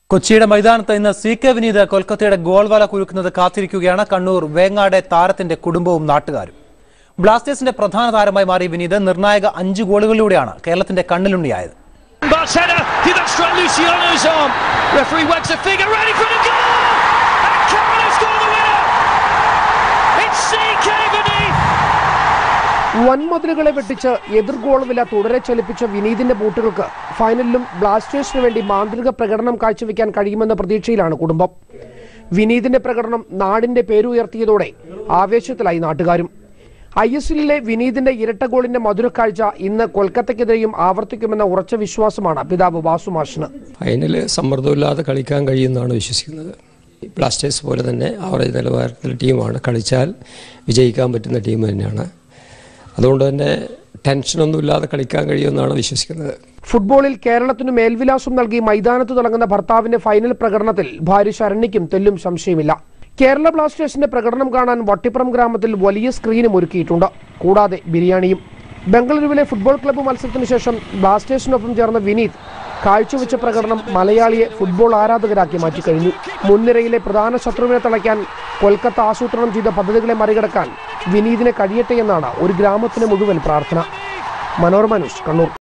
കൊച്ചിയുടെ മൈതാനത്ത് ഇന്ന് സി കെ വിനീത് കൊൽക്കത്തയുടെ ഗോൾ വല കുരുക്കുന്നത് കാത്തിരിക്കുകയാണ് കണ്ണൂർ വേങ്ങാട് താരത്തിന്റെ കുടുംബവും നാട്ടുകാരും ബ്ലാസ്റ്റേഴ്സിന്റെ പ്രധാന താരമായി മാറിയ വിനീത് നിർണായക അഞ്ച് ഗോളുകളിലൂടെയാണ് കേരളത്തിന്റെ കണ്ണിലുണ്ണിയായത് Bart's header, did that strike Luciano's arm? Referee wags a finger, ready for the goal! And Cameron has got the winner! It's CK Vinny! വൻമതിലുകളെ വെട്ടിച്ച് എതിർ ഗോൾ വില തുടരെ ചലിപ്പിച്ച വിനീതിന്റെ ബൂട്ടുകൾക്ക് ഫൈനലിലും ബ്ലാസ്റ്റേഴ്സിന് വേണ്ടി മാന്ത്രിക പ്രകടനം കാഴ്ചവെക്കാൻ കഴിയുമെന്ന പ്രതീക്ഷയിലാണ് കുടുംബം വിനീതിന്റെ പ്രകടനം നാടിന്റെ പേരുയർത്തിയതോടെ ആവേശത്തിലായി നാട്ടുകാരും ഐ എസ് എല്ലിലെ വിനീതിന്റെ ഇരട്ട ഗോളിന്റെ മധുരക്കാഴ്ച ഇന്ന് കൊൽക്കത്തയ്ക്കെതിരെയും ആവർത്തിക്കുമെന്ന ഉറച്ച വിശ്വാസമാണ് പിതാവ് വാസുമാഷിന് ഫൈനൽ സമ്മർദ്ദമില്ലാതെ കളിക്കാൻ കഴിയുമെന്നാണ് വിശ്വസിക്കുന്നത് ബ്ലാസ്റ്റേഴ്സ് പോലെ തന്നെ ആവറേജ് നിലവാരത്തിലെ ടീമാണ് കളിച്ചാൽ വിജയിക്കാൻ പറ്റുന്ന ടീം തന്നെയാണ് അതുകൊണ്ട് തന്നെ ടെൻഷനൊന്നും ഇല്ലാതെ കളിക്കാൻ കഴിയുമെന്നാണ് വിശ്വസിക്കുന്നത് ഫുട്ബോളിൽ കേരളത്തിന് മേൽവിലാസം നൽകി മൈതാനത്ത് തുടങ്ങുന്ന ഭർത്താവിന്റെ ഫൈനൽ പ്രകടനത്തിൽ ഭാര്യ ശരണ്യയ്ക്കും തെല്ലും സംശയമില്ല കേരള ബ്ലാസ്റ്റേഴ്സിന്റെ പ്രകടനം കാണാൻ വട്ടിപ്പുറം ഗ്രാമത്തിൽ വലിയ സ്ക്രീനും ഒരുക്കിയിട്ടുണ്ട് കൂടാതെ ബിരിയാണിയും ബംഗളൂരുവിലെ ഫുട്ബോൾ ക്ലബ്ബ് മത്സരത്തിന് ശേഷം ബ്ലാസ്റ്റേഴ്സിനൊപ്പം ചേർന്ന വിനീത് കാഴ്ചവെച്ച പ്രകടനം മലയാളിയെ ഫുട്ബോൾ ആരാധകരാക്കി മാറ്റിക്കഴിഞ്ഞു മുൻനിരയിലെ പ്രധാന ശത്രുവിനെ തളയ്ക്കാൻ കൊൽക്കത്ത ആസൂത്രണം ചെയ്ത പദ്ധതികളെ മറികടക്കാൻ വിനീതിനെ കഴിയട്ടെ എന്നാണ് ഒരു ഗ്രാമത്തിന് മുഴുവൻ പ്രാർത്ഥന മനോരമ ന്യൂസ് കണ്ണൂർ